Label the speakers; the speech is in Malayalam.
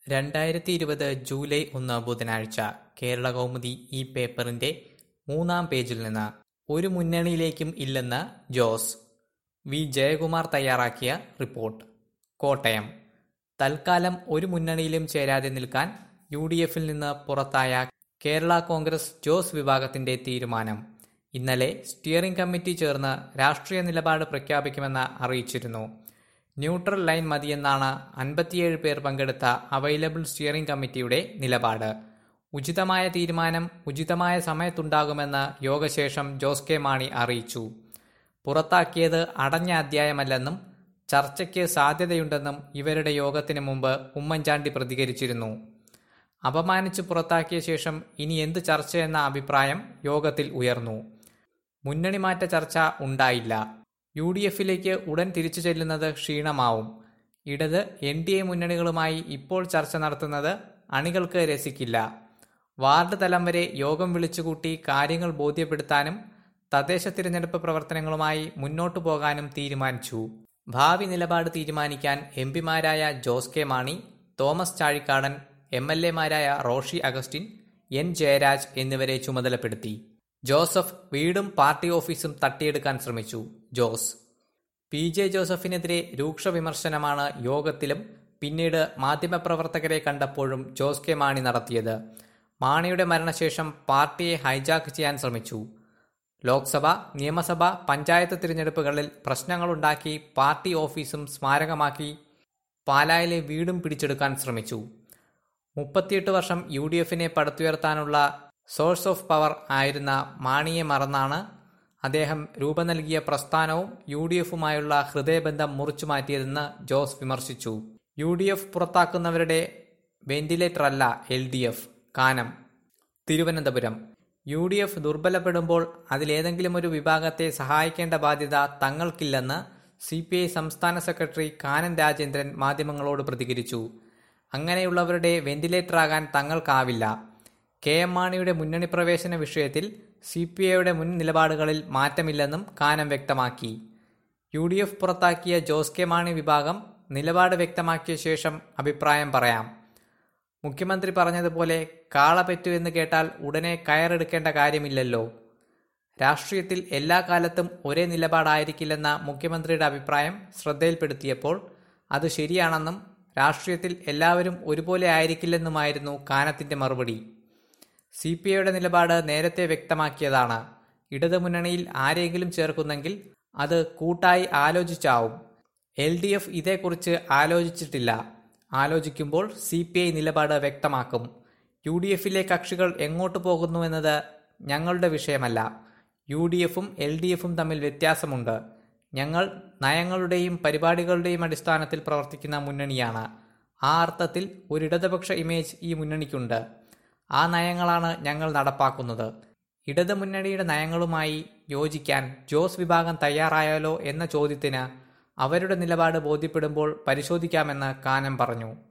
Speaker 1: രണ്ടായിരത്തി ഇരുപത് ജൂലൈ ഒന്ന് ബുധനാഴ്ച കേരള കൗമുദി ഈ പേപ്പറിന്റെ മൂന്നാം പേജിൽ നിന്ന് ഒരു മുന്നണിയിലേക്കും ഇല്ലെന്ന് ജോസ് വി ജയകുമാർ തയ്യാറാക്കിയ റിപ്പോർട്ട് കോട്ടയം തൽക്കാലം ഒരു മുന്നണിയിലും ചേരാതെ നിൽക്കാൻ യു ഡി എഫിൽ നിന്ന് പുറത്തായ കേരള കോൺഗ്രസ് ജോസ് വിഭാഗത്തിന്റെ തീരുമാനം ഇന്നലെ സ്റ്റിയറിംഗ് കമ്മിറ്റി ചേർന്ന് രാഷ്ട്രീയ നിലപാട് പ്രഖ്യാപിക്കുമെന്ന് അറിയിച്ചിരുന്നു ന്യൂട്രൽ ലൈൻ മതിയെന്നാണ് അൻപത്തിയേഴ് പേർ പങ്കെടുത്ത അവൈലബിൾ സ്റ്റിയറിംഗ് കമ്മിറ്റിയുടെ നിലപാട് ഉചിതമായ തീരുമാനം ഉചിതമായ സമയത്തുണ്ടാകുമെന്ന് യോഗശേഷം ജോസ് കെ മാണി അറിയിച്ചു പുറത്താക്കിയത് അടഞ്ഞ അധ്യായമല്ലെന്നും ചർച്ചയ്ക്ക് സാധ്യതയുണ്ടെന്നും ഇവരുടെ യോഗത്തിന് മുമ്പ് ഉമ്മൻചാണ്ടി പ്രതികരിച്ചിരുന്നു അപമാനിച്ച് പുറത്താക്കിയ ശേഷം ഇനി എന്ത് ചർച്ചയെന്ന അഭിപ്രായം യോഗത്തിൽ ഉയർന്നു മുന്നണി മാറ്റ ചർച്ച ഉണ്ടായില്ല യു ഡി എഫിലേക്ക് ഉടൻ തിരിച്ചു ചെല്ലുന്നത് ക്ഷീണമാവും ഇടത് എൻ ഡി എ മുന്നണികളുമായി ഇപ്പോൾ ചർച്ച നടത്തുന്നത് അണികൾക്ക് രസിക്കില്ല വാർഡ് തലം വരെ യോഗം വിളിച്ചുകൂട്ടി കാര്യങ്ങൾ ബോധ്യപ്പെടുത്താനും തദ്ദേശ തിരഞ്ഞെടുപ്പ് പ്രവർത്തനങ്ങളുമായി മുന്നോട്ടു പോകാനും തീരുമാനിച്ചു ഭാവി നിലപാട് തീരുമാനിക്കാൻ എം പിമാരായ Jose K Mani Thomas Chazhikadan M L എമാരായ റോഷി അഗസ്റ്റിൻ എൻ ജയരാജ് എന്നിവരെ ചുമതലപ്പെടുത്തി ജോസഫ് വീടും പാർട്ടി ഓഫീസും തട്ടിയെടുക്കാൻ ശ്രമിച്ചു ജോസ് പി ജെ ജോസഫിനെതിരെ രൂക്ഷ വിമർശനമാണ് യോഗത്തിലും പിന്നീട് മാധ്യമപ്രവർത്തകരെ കണ്ടപ്പോഴും ജോസ് കെ മാണി നടത്തിയത് മാണിയുടെ മരണശേഷം പാർട്ടിയെ ഹൈജാക്ക് ചെയ്യാൻ ശ്രമിച്ചു ലോക്സഭ നിയമസഭ പഞ്ചായത്ത് തിരഞ്ഞെടുപ്പുകളിൽ പ്രശ്നങ്ങളുണ്ടാക്കി പാർട്ടി ഓഫീസും സ്മാരകമാക്കി പാലായിലെ വീടും പിടിച്ചെടുക്കാൻ ശ്രമിച്ചു മുപ്പത്തിയെട്ട് വർഷം യു ഡി എഫിനെ പടുത്തുയർത്താനുള്ള സോഴ്സ് ഓഫ് പവർ ആയിരുന്ന മാണിയെ മറന്നാണ് അദ്ദേഹം രൂപം നൽകിയ പ്രസ്ഥാനവും യു ഡി എഫുമായുള്ള ഹൃദയബന്ധം മുറിച്ചു മാറ്റിയതെന്ന് ജോസ് വിമർശിച്ചു യു ഡി എഫ് പുറത്താക്കുന്നവരുടെ വെന്റിലേറ്റർ അല്ല L D F Kanam Thiruvananthapuram U D F ദുർബലപ്പെടുമ്പോൾ അതിലേതെങ്കിലും ഒരു വിഭാഗത്തെ സഹായിക്കേണ്ട ബാധ്യത തങ്ങൾക്കില്ലെന്ന് സി പി ഐ സംസ്ഥാന സെക്രട്ടറി കാനൻ രാജേന്ദ്രൻ മാധ്യമങ്ങളോട് പ്രതികരിച്ചു അങ്ങനെയുള്ളവരുടെ വെന്റിലേറ്ററാകാൻ തങ്ങൾക്കാവില്ല കെ എം മാണിയുടെ മുന്നണി പ്രവേശന വിഷയത്തിൽ സി പി ഐയുടെ മുൻ നിലപാടുകളിൽ മാറ്റമില്ലെന്നും കാനം വ്യക്തമാക്കി യു ഡി എഫ് പുറത്താക്കിയ ജോസ് കെ മാണി വിഭാഗം നിലപാട് വ്യക്തമാക്കിയ ശേഷം അഭിപ്രായം പറയാം മുഖ്യമന്ത്രി പറഞ്ഞതുപോലെ കാള പെറ്റു എന്ന് കേട്ടാൽ ഉടനെ കയറെടുക്കേണ്ട കാര്യമില്ലല്ലോ രാഷ്ട്രീയത്തിൽ എല്ലാ കാലത്തും ഒരേ നിലപാടായിരിക്കില്ലെന്ന മുഖ്യമന്ത്രിയുടെ അഭിപ്രായം ശ്രദ്ധയിൽപ്പെടുത്തിയപ്പോൾ അത് ശരിയാണെന്നും രാഷ്ട്രീയത്തിൽ എല്ലാവരും ഒരുപോലെ ആയിരിക്കില്ലെന്നുമായിരുന്നു കാനത്തിന്റെ മറുപടി സി പി ഐയുടെ നിലപാട് നേരത്തെ വ്യക്തമാക്കിയതാണ് ഇടതുമുന്നണിയിൽ ആരെങ്കിലും ചേർക്കുന്നെങ്കിൽ അത് കൂട്ടായി ആലോചിച്ചാവും എൽ ഡി എഫ് ഇതേക്കുറിച്ച് ആലോചിച്ചിട്ടില്ല ആലോചിക്കുമ്പോൾ സി പി ഐ നിലപാട് വ്യക്തമാക്കും യു ഡി എഫിലെ കക്ഷികൾ എങ്ങോട്ട് പോകുന്നുവെന്നത് ഞങ്ങളുടെ വിഷയമല്ല യു ഡി എഫും എൽ ഡി എഫും തമ്മിൽ വ്യത്യാസമുണ്ട് ഞങ്ങൾ നയങ്ങളുടെയും പരിപാടികളുടെയും അടിസ്ഥാനത്തിൽ പ്രവർത്തിക്കുന്ന മുന്നണിയാണ് ആ അർത്ഥത്തിൽ ഒരു ഇടതുപക്ഷ ഇമേജ് ഈ മുന്നണിക്കുണ്ട് ആ നയങ്ങളാണ് ഞങ്ങൾ നടപ്പാക്കുന്നത് ഇടതു മുന്നണിയുടെ നയങ്ങളുമായി യോജിക്കാൻ ജോസ് വിഭാഗം തയ്യാറായാലോ എന്ന ചോദ്യത്തിന് അവരുടെ നിലപാട് ബോധ്യപ്പെടുമ്പോൾ പരിശോധിക്കാമെന്ന് കാനം പറഞ്ഞു